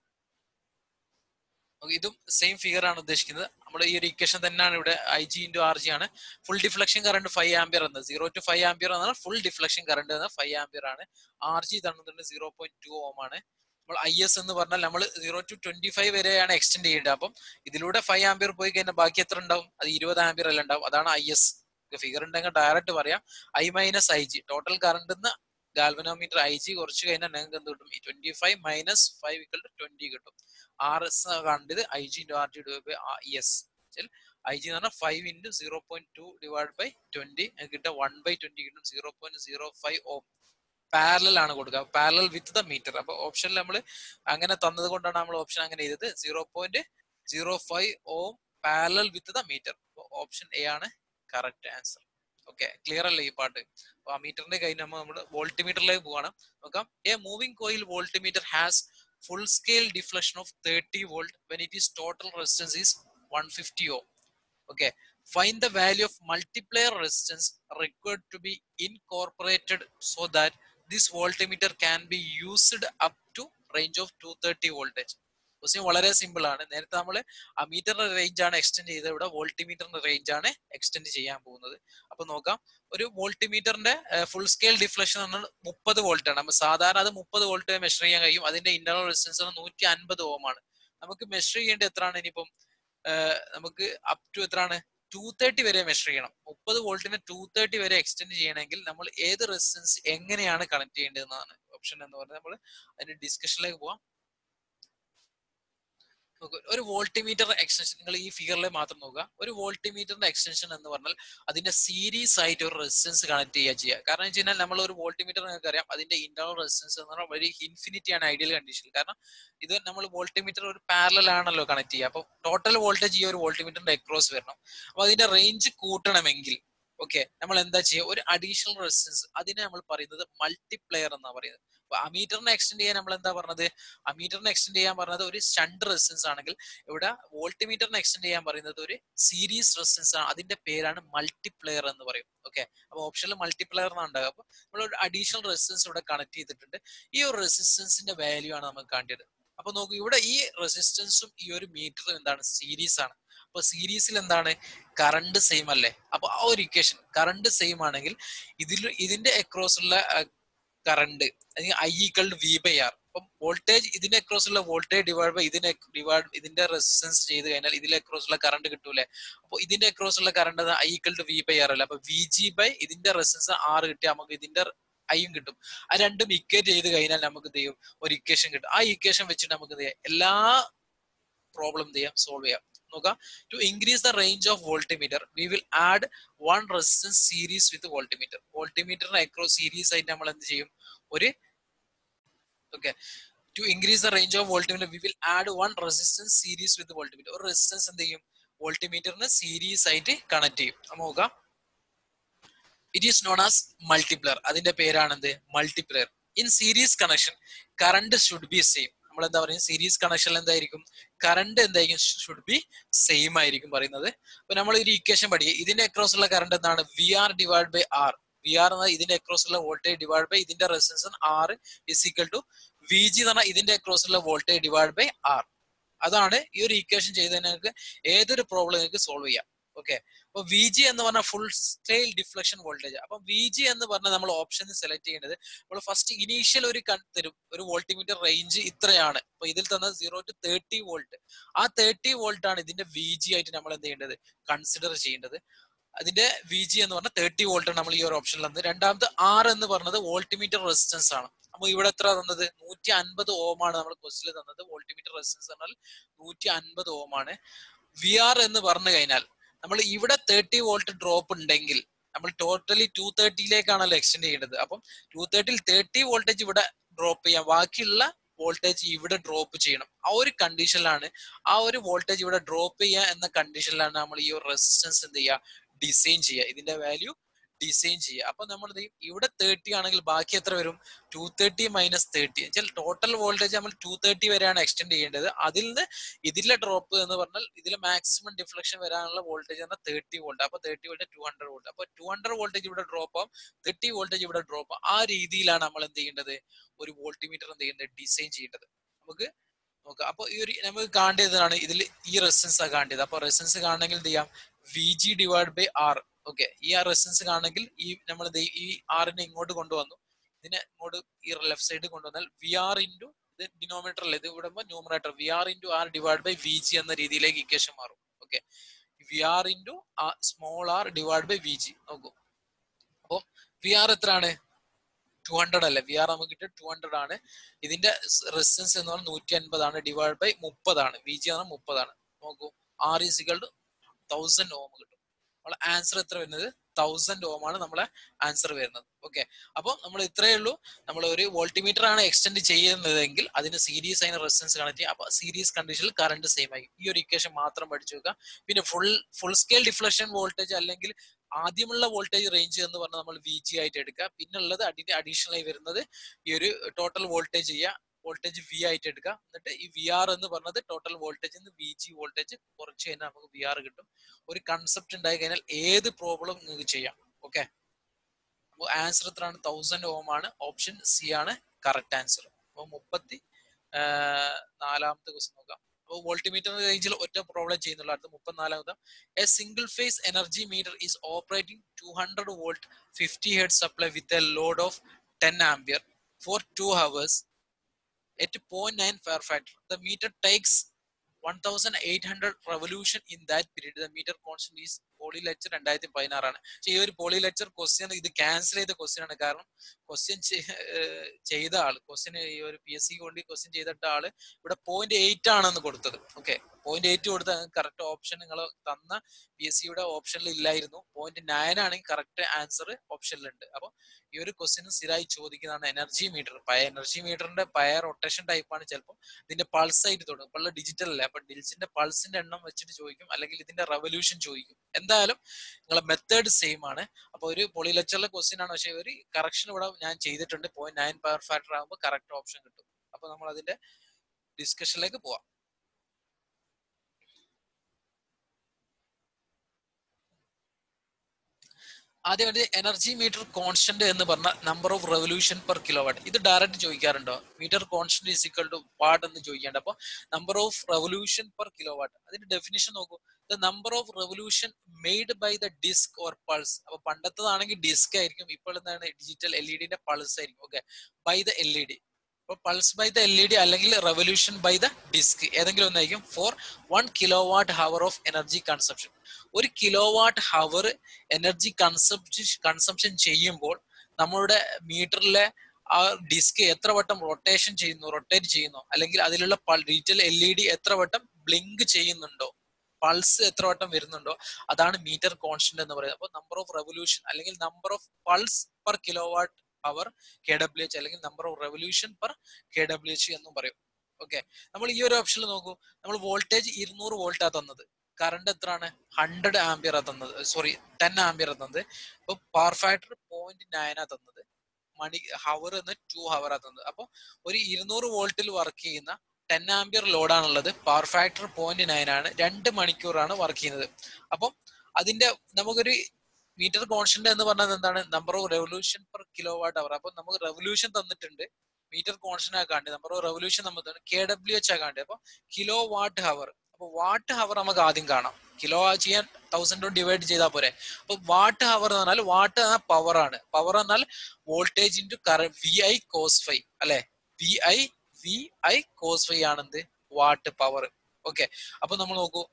ഇതും സെയിം ഫിഗർ ആണ് ഉദ്ദേശിക്കുന്നത് നമ്മുടെ ഈ ഒരു ഇക്വേഷൻ തന്നെയാണ് ഇവിടെ I G into R G ആണ് full deflection current five ampere എന്നത് സീറോ ടു ഫൈവ് ആംബിയർ എന്നാൽ ഫുൾ ഡിഫ്ലക്ഷൻ കറണ്ട് എന്നത് ഫൈവ് ആംബിയർ ആണ് ആർ ജി തന്നിട്ടുണ്ട് സീറോ പോയിന്റ് ടു ഓം ആണ് നമ്മൾ ഐ എസ് എന്ന് പറഞ്ഞാൽ നമ്മൾ സീറോ ടു ട്വന്റി ഫൈവ് വരെയാണ് എക്സ്റ്റെൻഡ് ചെയ്യേണ്ടത് അപ്പം ഇതിലൂടെ ഫൈവ് ആംബിയർ പോയി കഴിഞ്ഞാൽ ബാക്കി എത്ര ഉണ്ടാവും അത് ഇരുപത് ആംബിയർ അല്ല ഉണ്ടാവും അതാണ് ഐ എസ് ഫിഗർ ഉണ്ടെങ്കിൽ ഡയറക്റ്റ് പറയാം I minus I G total current galvanometer I G കുറച്ച് കഴിഞ്ഞാൽ നിങ്ങൾക്ക് എന്ത് കിട്ടും twenty five minus five equal to twenty കിട്ടും ആർ എസ് കണ്ടത് I G into R T divide by S I G എന്ന് പറഞ്ഞാൽ five into zero point two divide by twenty കിട്ടുക വൺ ബൈ ട്വന്റി കിട്ടും zero point zero five ohm parallel ആണ് കൊടുക്കുക parallel with the metre അപ്പൊ ഓപ്ഷനിൽ നമ്മൾ അങ്ങനെ തന്നത് കൊണ്ടാണ് നമ്മൾ ഓപ്ഷൻ അങ്ങനെ ചെയ്തത് zero point zero five ohm parallel with the meter option A ആണ് കറക്റ്റ് ആൻസർ ഓക്കെ ക്ലിയർ അല്ലേ ഈ പാട്ട് അപ്പൊ ആ മീറ്ററിന്റെ കഴിഞ്ഞ് നമ്മൾ വോൾട്ടിമീറ്ററിലേക്ക് പോവാണ് നോക്കാം a moving coil voltmeter has full scale deflection of 30 volt when it is total resistance is 150 ohm okay find the value of multiplier resistance required to be incorporated so that this voltmeter can be used up to range of 230 voltage question വളരെ simple ആണ് നേരത്തെ നമ്മൾ ആ മീറ്ററിന്റെ range ആണ് extend ചെയ്തത് ഇവിടെ വോൾട്ടിമീറ്ററിന്റെ range ആണ് എക്സ്റ്റെൻഡ് ചെയ്യാൻ പോകുന്നത് അപ്പൊ നോക്കാം ഒരു വോൾട്ടിമീറ്ററിന്റെ ഫുൾ സ്കെയിൽ ഡിഫ്ലക്ഷൻ പറഞ്ഞാൽ മുപ്പത് വോൾട്ട് ആണ് അപ്പൊ സാധാരണ അത് മുപ്പത് വോൾട്ട് മെഷർ ചെയ്യാൻ കഴിയും അതിന്റെ ഇന്റർണൽ റെസിസ്റ്റൻസ് നൂറ്റി അൻപത് ഓം ആണ് നമുക്ക് മെഷർ ചെയ്യേണ്ടത് എത്രയാണ് ഇനിയിപ്പം നമുക്ക് അപ് ടു എത്രയാണ് ടു തേർട്ടി വരെ മെഷർ ചെയ്യണം മുപ്പത് വോൾട്ടിനെ ടു തേർട്ടി വരെ എക്സ്റ്റെൻഡ് ചെയ്യണമെങ്കിൽ നമ്മൾ ഏത് റെസിസ്റ്റൻസ് എങ്ങനെയാണ് കണക്ട് ചെയ്യേണ്ടതെന്നാണ് ഓപ്ഷൻ എന്ന് പറഞ്ഞാൽ നമ്മൾ അതിന്റെ ഡിസ്കഷനിലേക്ക് പോവാം ഒരു വോൾട്ടിമീറ്റർ എക്സ്റ്റൻഷൻ നിങ്ങൾ ഈ ഫിഗറിലെ മാത്രം നോക്കുക ഒരു വോൾട്ടിമീറ്ററിന്റെ എക്സ്റ്റൻഷൻ എന്ന് പറഞ്ഞാൽ അതിന്റെ സീരീസ് ആയിട്ട് ഒരു റെസിസ്റ്റൻസ് കണക്ട് ചെയ്യുക ചെയ്യുക കാരണം വെച്ച് കഴിഞ്ഞാൽ നമ്മൾ ഒരു വോൾട്ടിമീറ്റർ നിങ്ങൾക്ക് അറിയാം അതിന്റെ ഇന്റർണൽ റെസിസ്റ്റൻസ് എന്ന് പറഞ്ഞാൽ ഒരു ഇൻഫിനിറ്റി ആണ് ഐഡിയൽ കണ്ടീഷൻ കാരണം ഇത് നമ്മൾ വോൾട്ടിമീറ്റർ ഒരു പാരലൽ ആണല്ലോ കണക്ട് ചെയ്യുക അപ്പൊ ടോട്ടൽ വോൾട്ടേജ് ഈ ഒരു വോൾട്ടിമീറ്ററിന്റെ അക്രോസ് വരണം അപ്പൊ അതിന്റെ റേഞ്ച് കൂട്ടണമെങ്കിൽ ഓക്കെ നമ്മൾ എന്താ ചെയ്യുക ഒരു അഡീഷണൽ റെസിസ്റ്റൻസ് അതിനെ നമ്മൾ പറയുന്നത് മൾട്ടിപ്ലെയർ എന്നാ പറയുന്നത് അപ്പൊ അമീറ്ററിനെ എക്സ്റ്റെൻഡ് ചെയ്യാൻ നമ്മൾ എന്താ പറഞ്ഞത് അമീറ്ററിനെ എക്സ്റ്റെൻഡ് ചെയ്യാൻ പറഞ്ഞത് ഒരു ഷണ്ട് റെസിസ്റ്റൻസ് ആണെങ്കിൽ ഇവിടെ വോൾട്ടിമീറ്ററിനെ എക്സ്റ്റെൻഡ് ചെയ്യാൻ പറയുന്നത് ഒരു സീരീസ് റെസിസ്റ്റൻസ് ആണ് അതിന്റെ പേരാണ് മൾട്ടിപ്ലെയർ എന്ന് പറയും ഓക്കെ അപ്പൊ ഓപ്ഷനിൽ മൾട്ടിപ്ലെയർ എന്നാണ് ഉണ്ടാകുക അപ്പൊ നമ്മൾ ഒരു അഡീഷണൽ റെസിസ്റ്റൻസ് ഇവിടെ കണക്ട് ചെയ്തിട്ടുണ്ട് ഈ ഒരു റെസിസ്റ്റൻസിന്റെ വാല്യൂ ആണ് നമുക്ക് കാണേണ്ടത് അപ്പൊ നോക്കൂ ഇവിടെ ഈ റെസിസ്റ്റൻസും ഈ ഒരു മീറ്ററും എന്താണ് സീരീസ് ആണ് അപ്പൊ സീരീസിൽ എന്താണ് കറണ്ട് സെയിം അല്ലേ അപ്പൊ ആ ഒരു ഇക്വേഷൻ കറണ്ട് സെയിം ആണെങ്കിൽ ഇതിൽ ഇതിന്റെ അക്രോസ് ഉള്ള കറണ്ട് അല്ലെങ്കിൽ I equal to V by R അപ്പം വോൾട്ടേജ് ഇതിന്റെ അക്രോസ് ഉള്ള വോൾട്ടേജ് ഡിവൈഡ് ബൈ ഇതിനെ ഡിവൈഡ് ഇതിന്റെ റെസിസ്റ്റൻസ് ചെയ്ത് കഴിഞ്ഞാൽ ഇതിലെ അക്രോസ് ഉള്ള കറണ്ട് കിട്ടൂലേ അപ്പോൾ ഇതിന്റെ അക്രോസ് ഉള്ള current I equal to V by R അല്ലേ അപ്പൊ വി ജി ബൈ ഇതിന്റെ റെസിസ്റ്റൻസ് ആർ കിട്ടിയാൽ നമുക്ക് ഇതിന്റെ ഐയും കിട്ടും ആ രണ്ടും ഇക്വേറ്റ് ചെയ്ത് കഴിഞ്ഞാൽ നമുക്ക് എന്ത് ചെയ്യും ഒരു ഇക്വേഷൻ കിട്ടും ആ ഇക്വേഷൻ വെച്ചിട്ട് നമുക്ക് എന്ത് ചെയ്യാം എല്ലാ പ്രോബ്ലം എന്ത് ചെയ്യാം സോൾവ് ചെയ്യാം നോക്കാം to increase the range of voltmeter we will add one resistance series with voltmeter വോൾട്ടിമീറ്ററിന് അക്രോസ് സീരീസ് ആയിട്ട് നമ്മൾ എന്ത് ചെയ്യും ഒരു okay to increase the range of voltmeter we will add one resistance series with voltmeter ഒരു resistance എന്ത് ചെയ്യും വോൾട്ടിമീറ്ററിന് സീരീസ് ആയിട്ട് കണക്ട് ചെയ്യും നമുക്ക് നോക്കാം it is known as multiplier അതിന്റെ പേരാണെന്ത് multiplier in series connection current should be same നമ്മൾ എന്താ പറയുക സീരീസ് കണക്ഷനിൽ എന്തായിരിക്കും കറണ്ട് എന്തായിരിക്കും ഷുഡ് ബി സെയിം ആയിരിക്കും പറയുന്നത് അപ്പൊ നമ്മൾ ഒരു ഇക്വേഷൻ പഠിക്കുക ഇതിന്റെ അക്രോസ് ഉള്ള കറണ്ട് എന്താണ് V R divide by R V R എന്നത് ഇതിന്റെ അക്രോസ് ഉള്ള വോൾട്ടേജ് ഡിവൈഡ് ബൈ ഇതിന്റെ resistance R is equal to V G എന്ന് പറഞ്ഞാൽ ഇതിന്റെ അക്രോസ് ഉള്ള വോൾട്ടേജ് ഡിവൈഡ് ബൈ ആർ അതാണ് ഈ ഒരു ഇക്വേഷൻ ചെയ്ത് നിങ്ങൾക്ക് ഏതൊരു പ്രോബ്ലം നിങ്ങൾക്ക് സോൾവ് ചെയ്യാം ഓക്കെ അപ്പൊ വി ജി എന്ന് പറഞ്ഞാൽ ഫുൾ സ്കെയിൽ ഡിഫ്ലക്ഷൻ വോൾട്ടേജ് അപ്പൊ വി ജി എന്ന് പറഞ്ഞാൽ നമ്മൾ ഓപ്ഷൻ സെലക്ട് ചെയ്യേണ്ടത് നമ്മൾ ഫസ്റ്റ് ഇനീഷ്യൽ ഒരു കൺ തരും ഒരു വോൾട്ടിമീറ്റർ റേഞ്ച് ഇത്രയാണ് അപ്പൊ ഇതിൽ തന്നത് സീറോ ടു തേർട്ടി വോൾട്ട് ആ തേർട്ടി വോൾട്ട് ആണ് ഇതിന്റെ വി ജി ആയിട്ട് നമ്മൾ എന്ത് ചെയ്യേണ്ടത് കൺസിഡർ ചെയ്യേണ്ടത് അതിന്റെ വി ജി എന്ന് പറഞ്ഞാൽ തേർട്ടി വോൾട്ട് നമ്മൾ ഈ ഒരു ഓപ്ഷനിൽ തന്നത് രണ്ടാമത് ആർ എന്ന് പറഞ്ഞത് വോൾട്ടിമീറ്റർ റെസിസ്റ്റൻസ് ആണ് അപ്പൊ ഇവിടെ എത്ര തന്നത് നൂറ്റി അൻപത് ഓം ആണ് നമ്മൾ ക്വസ്റ്റിൽ തന്നത് വോൾട്ടിമീറ്റർ റെസിസ്റ്റൻസ് പറഞ്ഞാൽ നൂറ്റി അൻപത് ഓം ആണ് വി ആർ എന്ന് പറഞ്ഞു കഴിഞ്ഞാൽ നമ്മൾ ഇവിടെ തേർട്ടി വോൾട്ട് ഡ്രോപ്പ് ഉണ്ടെങ്കിൽ നമ്മൾ ടോട്ടലി ടു തേർട്ടിയിലേക്കാണല്ലോ എക്സ്റ്റെൻഡ് ചെയ്യേണ്ടത് അപ്പം ടു തേർട്ടിയിൽ തേർട്ടി വോൾട്ടേജ് ഇവിടെ ഡ്രോപ്പ് ചെയ്യാം ബാക്കിയുള്ള വോൾട്ടേജ് ഇവിടെ ഡ്രോപ്പ് ചെയ്യണം ആ ഒരു കണ്ടീഷനിലാണ് ആ ഒരു വോൾട്ടേജ് ഇവിടെ ഡ്രോപ്പ് ചെയ്യുക എന്ന കണ്ടീഷനിലാണ് നമ്മൾ ഈ ഒരു റെസിസ്റ്റൻസ് എന്ത് ചെയ്യുക ഡിസൈൻ ചെയ്യുക ഇതിന്റെ വാല്യൂ ഡിസൈൻ ചെയ്യുക അപ്പൊ നമ്മൾ എന്ത് ചെയ്യും ഇവിടെ തേർട്ടി ആണെങ്കിൽ ബാക്കി എത്ര വരും ടു തേർട്ടി മൈനസ് തേർട്ടി വെച്ചാൽ ടോട്ടൽ വോൾട്ടേജ് നമ്മൾ ടു തേർട്ടി വരെയാണ് എക്സ്റ്റെൻഡ് ചെയ്യേണ്ടത് അതിൽ നിന്ന് ഇതിലെ ഡ്രോപ്പ് എന്ന് പറഞ്ഞാൽ ഇതിലെ മാക്സിമം ഡിഫ്ലക്ഷൻ വരാനുള്ള വോൾട്ടേജ് പറഞ്ഞാൽ തേർട്ടി വോൾട്ട് അപ്പൊ thirty volt two hundred volt അപ്പൊ ടു ഹൺഡ്രഡ് വോൾട്ടേജ് ഇവിടെ ഡ്രോപ്പ് ആവും തേർട്ടി വോൾട്ടേജ് ഇവിടെ ഡ്രോപ്പ് ആ രീതിയിലാണ് നമ്മൾ എന്ത് ചെയ്യേണ്ടത് ഒരു വോൾട്ടിമീറ്റർ എന്ത് ചെയ്യേണ്ടത് ഡിസൈൻ ചെയ്യേണ്ടത് നമുക്ക് നോക്കാം അപ്പൊ ഈ ഒരു നമുക്ക് കാണേണ്ടതാണ് ഇതിൽ ഈ റെസിസ്റ്റൻസ് ആ കാണേണ്ടത് അപ്പൊ റെസിസ്റ്റൻസ് കാണണമെങ്കിൽ എന്ത് ചെയ്യാം V G divide by R okay ഈ ആ റെസിസ്റ്റൻസ് കാണണമെങ്കിൽ ഈ നമ്മൾ ഈ ആറിനെ ഇങ്ങോട്ട് കൊണ്ടുവന്നു ഇതിനെ ഇങ്ങോട്ട് ഈ ലെഫ്റ്റ് സൈഡ് കൊണ്ടുവന്നാൽ വി ആർ ഇൻറ്റു ഇത് ഡിനോമിനേറ്റർ അല്ല ഇത് ഇവിടെ numerator V R into R divide by V G എന്ന രീതിയിലേക്ക് ഇക്വേഷൻ മാറും okay V R into small R divide by V G നോക്കൂ അപ്പം വി ആർ എത്രയാണ് ടു ഹൺഡ്രഡ് അല്ലേ വി ആർ നമുക്ക് കിട്ടിയ ടു ഹൺഡ്രഡ് ആണ് ഇതിന്റെ റെസിസ്റ്റൻസ് എന്ന് പറഞ്ഞാൽ നൂറ്റി അൻപതാണ് ഡിവൈഡ് ബൈ മുപ്പതാണ് വി ജി എന്ന് മുപ്പതാണ് നോക്കൂ R is equal to thousand ohm കിട്ടും നമ്മളെ ആൻസർ എത്ര വരുന്നത് തൗസൻഡ് ഓം ആണ് നമ്മളെ ആൻസർ വരുന്നത് ഓക്കെ അപ്പോൾ നമ്മൾ ഇത്രയേ ഉള്ളൂ നമ്മൾ ഒരു വോൾട്ടിമീറ്റർ ആണ് എക്സ്റ്റെൻഡ് ചെയ്യുന്നതെങ്കിൽ അതിന് സീരീസ് അതിന് റെസിസ്റ്റൻസ് കണക്ട് ചെയ്യും അപ്പോൾ സീരീസ് കണ്ടീഷനിൽ കറണ്ട് സെയിം ആയി ഈ ഒരു ഇക്വേഷൻ മാത്രം പഠിച്ചു വെക്കുക പിന്നെ full full scale deflection voltage അല്ലെങ്കിൽ ആദ്യമുള്ള വോൾട്ടേജ് റേഞ്ച് എന്ന് പറഞ്ഞാൽ നമ്മൾ വി ജി ആയിട്ട് എടുക്കുക പിന്നെ ഉള്ളത് അതിന്റെ അഡീഷണൽ ആയി വരുന്നത് ഈ ഒരു ടോട്ടൽ വോൾട്ടേജ് ചെയ്യുക വോൾട്ടേജ് വി ആയിട്ട് എടുക്കുക എന്നിട്ട് ഈ വി ആർ എന്ന് പറഞ്ഞത് total voltage V G voltage കുറച്ച് കഴിഞ്ഞാൽ നമുക്ക് വി ആർ കിട്ടും ഒരു കൺസെപ്റ്റ് ഉണ്ടായി കഴിഞ്ഞാൽ ഏത് പ്രോബ്ലം നിങ്ങൾക്ക് ചെയ്യാം ഓക്കെ അപ്പോൾ ആൻസർ എത്രയാണ് തൗസൻഡ് ഓം ആണ് ഓപ്ഷൻ സി ആണ് കറക്റ്റ് ആൻസർ അപ്പോൾ മുപ്പത്തി നാലാമത്തെ ക്വസ്റ്റ്യൻ നോക്കാം അപ്പോൾ വോൾട്ടിമീറ്റർ റേഞ്ചിൽ ഒറ്റ പ്രോബ്ലം ചെയ്യുന്നുള്ള അടുത്ത മുപ്പത്തിനാലാമത്തെ a single phase energy meter is operating two hundred volt fifty ഹെഡ് supply with a load of ten ampere for two hours at 0.9 far factor. The meter takes 1800 revolution in that period. The meter constant is poly lecture രണ്ടായിരത്തി പതിനാറാണ് പക്ഷെ ഈ ഒരു poly lecturer question ഇത് cancel ചെയ്ത question ആണ് കാരണം question ചെയ്ത ആള് ക്വസ്റ്റ്യൻ ഈ ഒരു പി എസ് സി കൊണ്ട് ക്വസ്റ്റ്യൻ ചെയ്തിട്ട ആള് ഇവിടെ പോയിന്റ് എയ്റ്റ് ആണെന്ന് കൊടുത്തത് ഓക്കെ പോയിന്റ് എയ്റ്റ് കൊടുത്ത കറക്റ്റ് ഓപ്ഷൻ നിങ്ങൾ തന്ന പി എസ് സിയുടെ ഓപ്ഷനിൽ ഇല്ലായിരുന്നു പോയിന്റ് നയൻ ആണെങ്കിൽ കറക്റ്റ് ആൻസർ ഓപ്ഷനിലുണ്ട് അപ്പൊ ഈ ഒരു ക്വസ്റ്റ്യൻ സ്ഥിരമായി ചോദിക്കുന്നതാണ് എനർജി മീറ്റർ പയ എനർജി മീറ്ററിന്റെ പയ റൊട്ടേഷൻ ടൈപ്പാണ് ചിലപ്പോൾ ഇതിന്റെ പൾസ് ആയിട്ട് തുടങ്ങും ഇപ്പോൾ ഡിജിറ്റൽ അല്ലേ അപ്പൊ ഡിജിറ്റിന്റെ പൾസിന്റെ എണ്ണം വെച്ചിട്ട് ചോദിക്കും അല്ലെങ്കിൽ ഇതിന്റെ റെവല്യൂഷൻ ചോദിക്കും എന്തായാലും നിങ്ങളെ മെത്തേഡ് സെയിം ആണ് അപ്പൊ ഒരു പൊളിലെക്ചറിലെ ക്വസ്റ്റ്യൻ ആണ് പക്ഷേ ഒരു കറക്ഷൻ ഇവിടെ ഞാൻ ചെയ്തിട്ടുണ്ട് പോയിന്റ് നയൻ പവർ ഫാക്ടർ ആകുമ്പോൾ കറക്റ്റ് ഓപ്ഷൻ കിട്ടും അപ്പൊ നമ്മൾ അതിന്റെ ഡിസ്കഷനിലേക്ക് പോവാം ആദ്യമായിട്ട് എനർജി മീറ്റർ കോൺസ്റ്റന്റ് എന്ന് പറഞ്ഞ number of revolution per kilo watt ഇത് ഡയറക്റ്റ് ചോദിക്കാറുണ്ടോ meter constant is equal to what എന്ന് ചോദിക്കാണ്ട് അപ്പൊ number of revolution per kilo watt അതിന്റെ ഡെഫിനിഷൻ നോക്കൂ the number of revolution made by the disc or pulse അപ്പൊ പണ്ടത്തതാണെങ്കിൽ ഡിസ്ക് ആയിരിക്കും ഇപ്പോൾ എന്താണ് ഡിജിറ്റൽ എൽ ഇ ഡിന്റെ പൾസ് ആയിരിക്കും okay by the L E D അപ്പൊ pulse by the L E D അല്ലെങ്കിൽ റെവല്യൂഷൻ ബൈ ദ ഡിസ്ക് ഏതെങ്കിലും ഒന്നായിരിക്കും for one kilo watt hour of energy consumption ഒരു kilo watt hour energy consumption consumption ചെയ്യുമ്പോൾ നമ്മുടെ മീറ്ററിലെ ആ disk എത്ര വട്ടം റൊട്ടേഷൻ ചെയ്യുന്നു റൊട്ടേറ്റ് ചെയ്യുന്നു അല്ലെങ്കിൽ അതിലുള്ള ഡിജിറ്റൽ എൽ ഇ ഡി എത്ര വട്ടം ബ്ലിങ്ക് ചെയ്യുന്നുണ്ടോ പൾസ് എത്ര വട്ടം വരുന്നുണ്ടോ അതാണ് മീറ്റർ കോൺസ്റ്റന്റ് എന്ന് പറയുന്നത് അപ്പോൾ നമ്പർ ഓഫ് റെവല്യൂഷൻ അല്ലെങ്കിൽ number of pulse per kilo watt hour K W H അല്ലെങ്കിൽ number of revolution per K W H എന്നും പറയും ഓക്കെ നമ്മൾ ഈ ഒരു ഓപ്ഷനിൽ നോക്കൂ നമ്മൾ വോൾട്ടേജ് ഇരുന്നൂറ് വോൾട്ടാ തന്നത് കറണ്ട് എത്രയാണ് ഹൺഡ്രഡ് ആംബിയർ തന്നത് സോറി ടെൻ ആംബിയർ തന്നത് ഇപ്പൊ പവർ ഫാക്ടർ പോയിന്റ് നയനാ തന്നത് മണി ഹവർ എന്ന് ടു ഹവർ ആ തന്നത് അപ്പൊ ഒരു ഇരുന്നൂറ് വോൾട്ടിൽ വർക്ക് ചെയ്യുന്ന ടെൻ ആംബിയർ ലോഡാണുള്ളത് പവർ ഫാക്ടർ പോയിന്റ് നയൻ ആണ് രണ്ട് മണിക്കൂറാണ് വർക്ക് ചെയ്യുന്നത് അപ്പം അതിന്റെ നമുക്കൊരു മീറ്റർ കോൺസ്റ്റന്റ് എന്ന് പറഞ്ഞത് എന്താണ് number of revolution per kilo watt hour അപ്പൊ നമുക്ക് റെവല്യൂഷൻ തന്നിട്ടുണ്ട് മീറ്റർ കോൺസ്റ്റന്റ് ആക്കാണ്ട് നമ്പർ ഓഫ് റെവല്യൂഷൻ നമുക്ക് കെ ഡബ്ല്യു എച്ച് ആക്കാണ്ട് അപ്പൊ കിലോ വാട്ട് ഹവർ അപ്പൊ വാട്ട് ഹവർ നമുക്ക് ആദ്യം കാണാം കിലോ ചെയ്യാൻ തൗസൻഡ് കൊണ്ട് ഡിവൈഡ് ചെയ്താൽ പോരെ അപ്പൊ വാട്ട് ഹവർ എന്ന് പറഞ്ഞാൽ വാട്ട് എന്ന പവർ ആണ് പവർ എന്നാൽ voltage into current V I cos phi അല്ലെ V I V I cos phi ആണെന്ത് വാട്ട് പവർ ഓക്കെ അപ്പൊ നമ്മൾ നോക്കൂ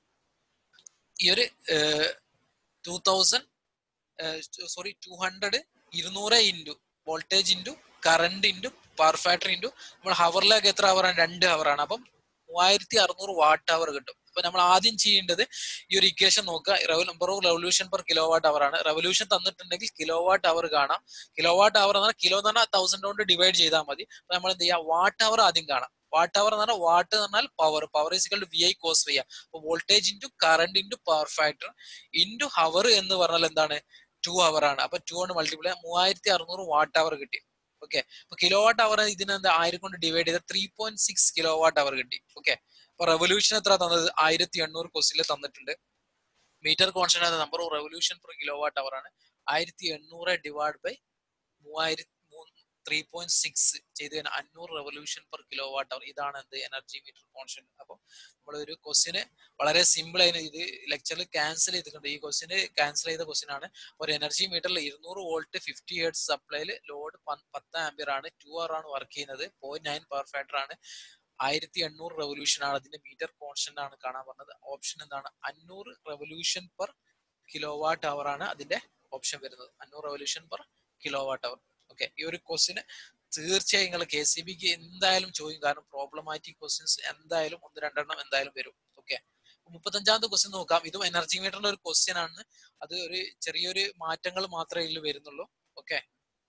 ഈ ഒരു two thousand sorry two hundred ഇരുന്നൂറ് into voltage into current into power factor into നമ്മൾ ഹവറിലേക്ക് എത്ര ഹവറാണ് രണ്ട് ഹവറാണ് അപ്പം മൂവായിരത്തി അറുന്നൂറ് വാട്ട് അവർ കിട്ടും അപ്പൊ നമ്മൾ ആദ്യം ചെയ്യേണ്ടത് ഈ ഒരു ഇക്വേഷൻ നോക്കുക number of revolution per kilo watt hour ആണ് റെവല്യൂഷൻ തന്നിട്ടുണ്ടെങ്കിൽ കിലോ വാട്ട് അവർ കാണാം കിലോ വാട്ട് അവർ എന്ന് പറഞ്ഞാൽ കിലോ എന്ന് പറഞ്ഞാൽ തൗസൻഡ് കൊണ്ട് ഡിവൈഡ് ചെയ്താൽ മതി അപ്പൊ നമ്മൾ എന്ത് ചെയ്യാം വാട്ട് അവർ ആദ്യം കാണാം വാട്ട് അവർ എന്ന് പറഞ്ഞാൽ വാട്ട് എന്ന് പറഞ്ഞാൽ power power is equal to V I cos വയ്യ അപ്പൊ voltage into current into power factor into hour എന്ന് പറഞ്ഞാൽ എന്താണ് ടു അവർ ആണ് അപ്പൊ ടു കൊണ്ട് മൾട്ടിപ്ലൈ മൂവായിരത്തി അറുന്നൂറ് വാട്ട് അവർ കിട്ടി ഓക്കെ അപ്പൊ കിലോ വാട്ട് അവർ ഇതിന് എന്താ ആയിരം കൊണ്ട് ഡിവൈഡ് ചെയ്ത three point six kilo watt hour കിട്ടി ഓക്കെ അപ്പൊ റെവല്യൂഷൻ എത്ര തന്നത് ആയിരത്തി എണ്ണൂറ് ക്വസ്റ്റിൽ തന്നിട്ടുണ്ട് meter constant number of revolution per kilo watt hour ആണ് ആയിരത്തി എണ്ണൂറ് ഡിവൈഡ് ബൈ മൂവായിരത്തി ത്രീ പോയിന്റ് സിക്സ് ചെയ്ത് കഴിഞ്ഞാൽ അഞ്ഞൂറ് revolution per kilo watt hour ഇതാണ് എന്ത് എനർജി മീറ്റർ കോൺസ്റ്റന്റ് അപ്പോൾ നമ്മൾ ഒരു ക്വസ്റ്റിന് വളരെ സിമ്പിൾ ആയി ഇത് ലെക്ചറിൽ ക്യാൻസൽ ചെയ്തിട്ടുണ്ട് ഈ ക്വസ്റ്റിന് ക്യാൻസൽ ചെയ്ത ക്വസ്റ്റ്യൻ ആണ് ഒരു എനർജി മീറ്ററിൽ ഇരുന്നൂറ് വോൾട്ട് ഫിഫ്റ്റി ഹെഡ്സ് സപ്ലൈയിൽ ലോഡ് പത്ത് ആംബിയർ ആണ് ടു അവർ ആണ് വർക്ക് ചെയ്യുന്നത് പോയിന്റ് നയൻ പവർ ഫാക്ടർ ആണ് ആയിരത്തി എണ്ണൂറ് റെവല്യൂഷൻ ആണ് അതിന്റെ മീറ്റർ കോൺസ്റ്റന്റ് ആണ് കാണാൻ പറഞ്ഞത് ഓപ്ഷൻ എന്താണ് അഞ്ഞൂറ് revolution per kilo watt hour ആണ് അതിന്റെ ഓപ്ഷൻ വരുന്നത് അഞ്ഞൂറ് revolution per kilo watt hour okay ഈ ഒരു ക്വസ്റ്റിന് തീർച്ചയായും നിങ്ങൾ കെ സി ബിക്ക് എന്തായാലും ചോദിക്കും കാരണം പ്രോബ്ലമാറ്റിക് ക്വസ്റ്റ്യൻസ് എന്തായാലും ഒന്ന് രണ്ടെണ്ണം എന്തായാലും വരും ഓക്കെ മുപ്പത്തഞ്ചാമത്തെ ക്വസ്റ്റ്യൻ നോക്കാം ഇതും എനർജി മീറ്ററിന്റെ ഒരു ക്വസ്റ്റ്യൻ ആണ് അത് ഒരു ചെറിയൊരു മാറ്റങ്ങൾ മാത്രമേ ഇതിൽ വരുന്നുള്ളൂ okay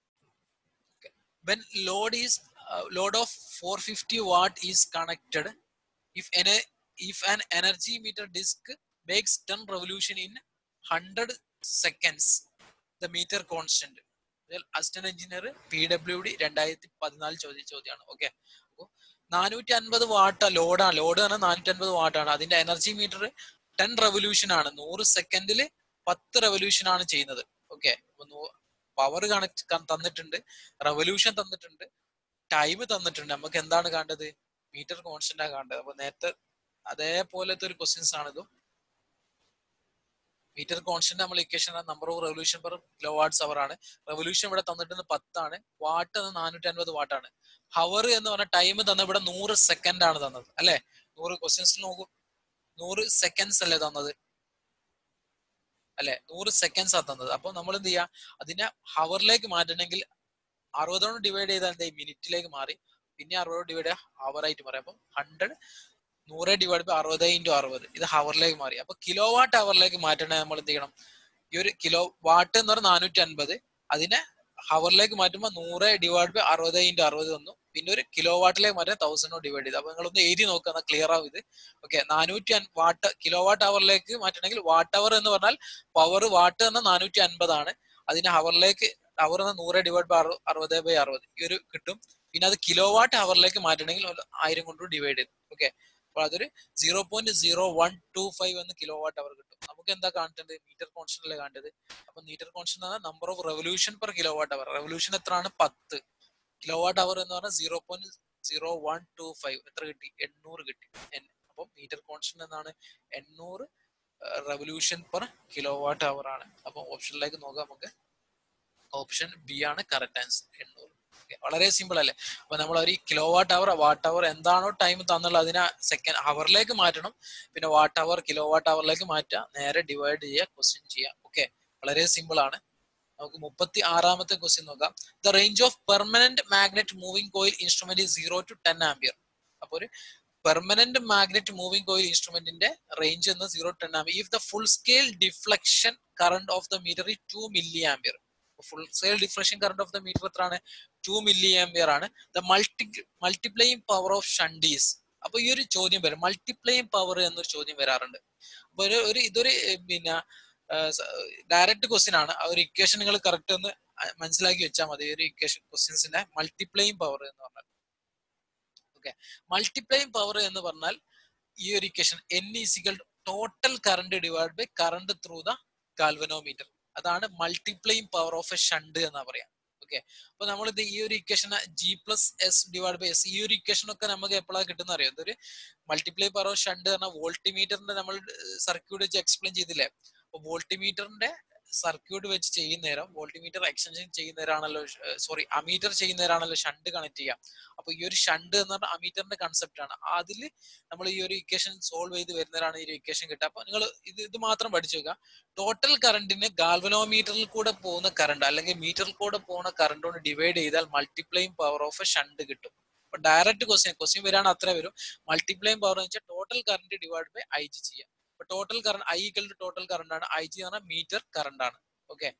when load is uh, load of 450 watt is connected if any if an energy meter disk makes 10 revolution in 100 seconds the meter constant assistant engineer P W D രണ്ടായിരത്തി പതിനാല് ചോദ്യ ചോദ്യമാണ് ഓക്കെ അപ്പോൾ നാനൂറ്റി അൻപത് വാട്ട് ലോഡാണ് ലോഡ് പറഞ്ഞാൽ നാനൂറ്റി അൻപത് വാട്ടാണ് അതിന്റെ എനർജി മീറ്റർ ടെൻ റെവല്യൂഷൻ ആണ് നൂറ് സെക്കൻഡിൽ പത്ത് റെവല്യൂഷൻ ആണ് ചെയ്യുന്നത് ഓക്കെ പവർ കണക്ട് തന്നിട്ടുണ്ട് റെവല്യൂഷൻ തന്നിട്ടുണ്ട് ടൈം തന്നിട്ടുണ്ട് നമുക്ക് എന്താണ് കാണേണ്ടത് മീറ്റർ കോൺസ്റ്റന്റ് ആണ് കാണേണ്ടത് അപ്പൊ നേരത്തെ അതേപോലത്തെ ഒരു ക്വസ്റ്റ്യൻസ് ആണ് ഇതും മീറ്റർ കോൺസ്റ്റന്റ് നമ്മൾ equation number of revolution per kilo watts hour ആണ് റെവല്യൂഷൻ ഇവിടെ തന്നിട്ടുണ്ട് പത്താണ് വാട്ട് എന്ന് നാനൂറ്റി അൻപത് വാട്ടാണ് ഹവർ എന്ന് പറഞ്ഞ ടൈം തന്ന ഇവിടെ നൂറ് സെക്കൻഡ് ആണ് തന്നത് അല്ലെ നൂറ് ക്വസ്റ്റ്യൻസിൽ നോക്കൂ നൂറ് സെക്കൻഡ്സ് അല്ലേ തന്നത് അല്ലെ നൂറ് സെക്കൻഡ്സ് ആ തന്നത് അപ്പൊ നമ്മൾ എന്ത് ചെയ്യാ അതിനെ ഹവറിലേക്ക് മാറ്റണമെങ്കിൽ അറുപതോട് ഡിവൈഡ് ചെയ്താൽ എന്താ മിനിറ്റിലേക്ക് മാറി പിന്നെ അറുപത് ഡിവൈഡ് ഹവർ ആയിട്ട് മാറി അപ്പം ഹൺഡ്രഡ് നൂറ് ഡിവൈഡ് ബൈ അറുപത് ഇൻറ്റു അറുപത് ഇത് ഹവറിലേക്ക് മാറി അപ്പൊ കിലോ വാട്ട് ഹവറിലേക്ക് മാറ്റണേ നമ്മൾ എന്ത് ചെയ്യണം ഈ ഒരു കിലോ വാട്ട് എന്ന് പറഞ്ഞാൽ നാനൂറ്റി അൻപത് അതിനെ ഹവറിലേക്ക് മാറ്റുമ്പോൾ നൂറ് ഡിവൈഡ് ബൈ അറുപത് ഇൻറ്റു അറുപത് വന്നു പിന്നെ ഒരു കിലോ വാട്ടിലേക്ക് മാറ്റാൻ തൗസൻഡോ ഡിവൈഡ് ചെയ്ത് അപ്പൊ നിങ്ങളൊന്ന് എഴുതി നോക്കുക എന്നാൽ ക്ലിയർ ആവും ഇത് ഓക്കെ നാനൂറ്റി വാട്ട് കിലോ വാട്ട് അവറിലേക്ക് മാറ്റണമെങ്കിൽ വാട്ട് അവർ എന്ന് പറഞ്ഞാൽ പവർ വാട്ട് എന്ന നാനൂറ്റി അൻപതാണ് അതിനെ ഹവറിലേക്ക് അവർ എന്ന നൂറ് ഡിവൈഡ് ബൈ അറുപത് ബൈ അറുപത് ഈ ഒരു കിട്ടും പിന്നെ അത് കിലോ വാട്ട് ഹവറിലേക്ക് മാറ്റണമെങ്കിൽ ആയിരം കൊണ്ട് ഡിവൈഡ് ചെയ്തു ഓക്കെ അപ്പോൾ അതൊരു zero point zero one two five എന്ന് കിലോ വാട്ട് അവർ കിട്ടും നമുക്ക് എന്താ കാണേണ്ടത് മീറ്റർ കോൺസ്റ്റന്റിലെ കാണേണ്ടത് അപ്പൊ meter constant number of revolution per kilo watt hour revolution എത്രയാണ് പത്ത് കിലോ വാട്ട് അവർ എന്ന് പറഞ്ഞാൽ zero point zero one two five എത്ര കിട്ടി എണ്ണൂറ് കിട്ടി അപ്പൊ മീറ്റർ കോൺസ്റ്റന്റ് എന്നാണ് എണ്ണൂറ് revolution per kilo watt hour ആണ് അപ്പൊ ഓപ്ഷനിലേക്ക് നോക്കാം നമുക്ക് ഓപ്ഷൻ ബി ആണ് കറക്റ്റ് ആൻസർ എണ്ണൂറ് വളരെ സിമ്പിൾ അല്ലേ അപ്പൊ നമ്മൾ ഒരു kilo watt hour watt hour എന്താണോ ടൈം തന്നുള്ളത് അതിനെ സെക്കൻഡ് അവറിലേക്ക് മാറ്റണം പിന്നെ വാട്ട് അവർ കിലോ വാട്ട് അവറിലേക്ക് മാറ്റുക നേരെ ഡിവൈഡ് ചെയ്യുക ക്വസ്റ്റ്യൻ ചെയ്യുക ഓക്കെ വളരെ സിമ്പിൾ ആണ് നമുക്ക് മുപ്പത്തി ആറാമത്തെ ക്വസ്റ്റ്യൻ നോക്കാം the range of permanent magnet moving coil instrument zero to ten ampere അപ്പൊ ഒരു പെർമനന്റ് മാഗ്നറ്റ് മൂവിംഗ് കോയിൽ ഇൻസ്ട്രുമെന്റിന്റെ റേഞ്ച് എന്ന് zero ten ampere if the full scale deflection current of the meter ഈ two milli ampere full scale deflection current of the meter എത്രയാണ് two milli ampere ആണ് the multi multiplying power of shunts അപ്പൊ ഈ ഒരു ചോദ്യം വരും multiplying power എന്നൊരു ചോദ്യം വരാറുണ്ട് അപ്പൊ ഒരു ഒരു ഇതൊരു പിന്നെ ഡയറക്റ്റ് ക്വസ്റ്റ്യൻ ആണ് ആ ഒരു ഇക്വേഷൻ നിങ്ങൾ കറക്റ്റ് ഒന്ന് മനസ്സിലാക്കി വെച്ചാൽ മതി ഒരു ഇക്വേഷൻ ക്വസ്റ്റ്യൻസിന്റെ മൾട്ടിപ്ലൈയിങ് പവർ എന്ന് പറഞ്ഞാൽ ഓക്കെ മൾട്ടിപ്ലൈയിങ് പവർ എന്ന് പറഞ്ഞാൽ ഈ ഒരു equation N is equal total current divide by current through the galvanometer അതാണ് multiplying power of a shunt എന്നാ പറയാം ഓക്കെ അപ്പൊ നമ്മൾ ഇത് ഈ ഒരു equation G plus S divide by S ഈ ഒരു ഇക്വേഷൻ ഒക്കെ നമുക്ക് എപ്പോഴാണ് കിട്ടുന്ന അറിയാം ഇതൊരു മൾട്ടിപ്ലൈ പവർ ഓഫ് ഷണ്ട് പറഞ്ഞാൽ വോൾട്ടിമീറ്ററിന്റെ നമ്മൾ സർക്യൂട്ട് വെച്ച് എക്സ്പ്ലെയിൻ ചെയ്തില്ലേ അപ്പൊ വോൾട്ടിമീറ്ററിന്റെ സർക്യൂട്ട് വെച്ച് ചെയ്യുന്നേരം വോൾട്ടിമീറ്റർ എക്സ്റ്റൻഷൻ ചെയ്യുന്നവരാണല്ലോ സോറി അമീറ്റർ ചെയ്യുന്നവരാണല്ലോ ഷണ്ട് കണക്ട് ചെയ്യാം അപ്പൊ ഈ ഒരു ഷണ്ട് എന്ന് പറഞ്ഞാൽ അമീറ്ററിന്റെ കൺസെപ്റ്റ് ആണ് അതിൽ നമ്മൾ ഈ ഒരു ഇക്വേഷൻ സോൾവ് ചെയ്ത് വരുന്നവരാണ് ഈ ഒരു ഇക്വേഷൻ കിട്ടുക അപ്പൊ നിങ്ങൾ ഇത് ഇത് മാത്രം പഠിച്ചു വെക്കുക ടോട്ടൽ കറണ്ടിന് ഗാൽവനോമീറ്ററിൽ കൂടെ പോകുന്ന കറണ്ട് അല്ലെങ്കിൽ മീറ്ററിൽ കൂടെ പോകുന്ന കറണ്ട് കൊണ്ട് ഡിവൈഡ് ചെയ്താൽ multiplying power of a shunt കിട്ടും അപ്പൊ ഡയറക്റ്റ് ക്വസ്റ്റ്യൻ ക്വസ്റ്റ്യൻ വരാണ് അത്ര വരും മൾട്ടിപ്ലൈയിങ് പവർ എന്ന് വെച്ചാൽ total current divide by I G ചെയ്യാം അപ്പൊ total current I equal to total current ആണ് ഐ ജി എന്ന് പറഞ്ഞാൽ മീറ്റർ കറണ്ട് ആണ് ഓക്കെ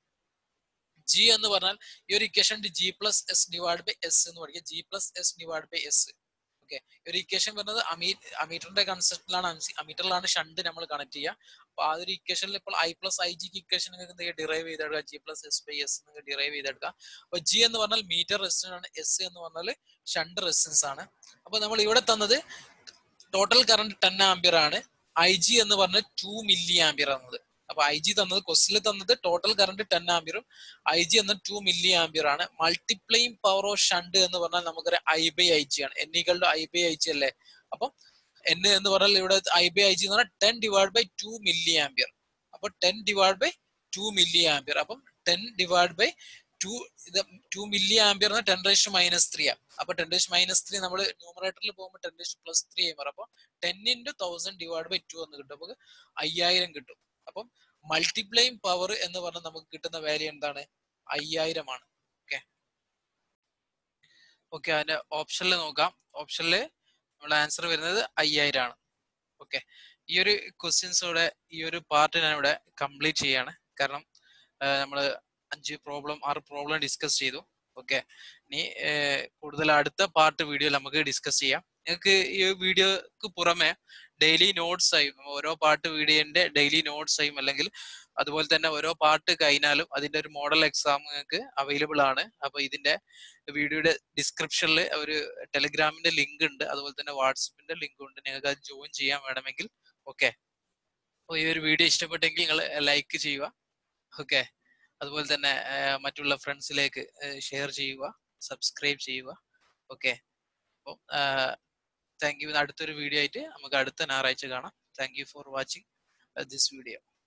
ജി എന്ന് പറഞ്ഞാൽ ഈ ഒരു equation G plus S divide by S എന്ന് പഠിക്കുക G plus S divide by S okay ഒരു ഇക്വേഷൻ വരുന്നത് അമീ അമീറ്ററിന്റെ കൺസെപ്റ്റിലാണ് അമീറ്ററിലാണ് ഷണ്ട് നമ്മൾ കണക്ട് ചെയ്യുക അപ്പൊ ആ ഒരു ഇക്വേഷനിൽ ഇപ്പോൾ ഐ പ്ലസ് ഐ ജിക്ക് ഇക്വേഷൻ നിങ്ങൾക്ക് ഡിറൈവ് ചെയ്തെടുക്കുക G plus S by S നിങ്ങൾക്ക് ഡിറൈവ് ചെയ്തെടുക്കുക അപ്പൊ ജി എന്ന് പറഞ്ഞാൽ മീറ്റർ റെസിസ്റ്റൻസ് ആണ് എസ് എന്ന് പറഞ്ഞാൽ ഷണ്ട് റെസിസ്റ്റൻസ് ആണ് അപ്പൊ നമ്മൾ ഇവിടെ തന്നത് ടോട്ടൽ കറണ്ട് ടെൻ ആംബിയർ ആണ് ഐ ജി എന്ന് പറഞ്ഞ ടു മില്ലി ആംബിയർ എന്നത് അപ്പൊ ഐ ജി തന്നത് ക്വസ്റ്റിൽ തന്നത് ടോട്ടൽ കറണ്ട് ടെൻ ആംബിയറും ഐ ജി എന്ന ടു മില്ലി ആംബിയർ ആണ് മൾട്ടിപ്ലൈയിങ് പവർ ഓഫ് ഷണ്ട് എന്ന് പറഞ്ഞാൽ നമുക്കൊരു ഐ ബൈ ഐ ജി ആണ് എന്നികളുടെ ഐ ബൈ ഐ ജി അല്ലേ അപ്പം എൻ എന്ന് പറഞ്ഞാൽ ഇവിടെ ഐ ബൈ ഐ ജി എന്ന് പറഞ്ഞാൽ ten divide by two milli ampere അപ്പൊ ten divide by two milli ampere അപ്പം ടെൻ ഡിവൈഡ് ബൈ ടു ഇത് two milli ampere ten raise minus three ആണ് അപ്പൊ ടെൻ റേഷ് മൈനസ് ത്രീ നമ്മൾ ന്യൂമറേറ്ററിൽ പോകുമ്പോൾ ടെൻ റേഷ് പ്ലസ് ത്രീ ആയി മാറും അപ്പൊ ten into thousand divide by two എന്ന് കിട്ടും നമുക്ക് അയ്യായിരം കിട്ടും അപ്പം മൾട്ടിപ്ലൈയിങ് പവർ എന്ന് പറഞ്ഞാൽ നമുക്ക് കിട്ടുന്ന വാല്യൂ എന്താണ് അയ്യായിരം ആണ് ഓക്കെ ഓക്കെ അതിന്റെ ഓപ്ഷനിൽ നോക്കാം ഓപ്ഷനിൽ നമ്മുടെ ആൻസർ വരുന്നത് അയ്യായിരം ആണ് ഓക്കെ ഈ ഒരു ക്വസ്റ്റ്യൻസോടെ ഈ ഒരു പാർട്ട് ഞാൻ ഇവിടെ കംപ്ലീറ്റ് ചെയ്യാണ് കാരണം നമ്മൾ അഞ്ച് പ്രോബ്ലം ആറ് പ്രോബ്ലം ഡിസ്കസ് ചെയ്തു ഓക്കെ ഇനി കൂടുതൽ അടുത്ത പാർട്ട് വീഡിയോ നമുക്ക് ഡിസ്കസ് ചെയ്യാം നിങ്ങൾക്ക് ഈ വീഡിയോക്ക് പുറമെ ഡെയിലി നോട്ട്സ് ആയും ഓരോ പാട്ട് വീഡിയോന്റെ ഡെയിലി നോട്ട്സ് ആയും അല്ലെങ്കിൽ അതുപോലെ തന്നെ ഓരോ പാട്ട് കഴിഞ്ഞാലും അതിന്റെ ഒരു മോഡൽ എക്സാം നിങ്ങൾക്ക് അവൈലബിൾ ആണ് അപ്പൊ ഇതിന്റെ വീഡിയോയുടെ ഡിസ്ക്രിപ്ഷനിൽ ഒരു ടെലിഗ്രാമിന്റെ ലിങ്ക് ഉണ്ട് അതുപോലെ തന്നെ വാട്സപ്പിന്റെ ലിങ്ക് ഉണ്ട് നിങ്ങൾക്ക് അത് ജോയിൻ ചെയ്യാൻ വേണമെങ്കിൽ ഓക്കെ അപ്പോൾ ഈ ഒരു വീഡിയോ ഇഷ്ടപ്പെട്ടെങ്കിൽ നിങ്ങൾ ലൈക്ക് ചെയ്യുക ഓക്കെ അതുപോലെ തന്നെ മറ്റുള്ള ഫ്രണ്ട്സിലേക്ക് ഷെയർ ചെയ്യുക സബ്സ്ക്രൈബ് ചെയ്യുക ഓക്കെ അപ്പം താങ്ക് യു അടുത്തൊരു വീഡിയോ ആയിട്ട് നമുക്ക് അടുത്ത ഞായറാഴ്ച കാണാം thank you for watching this video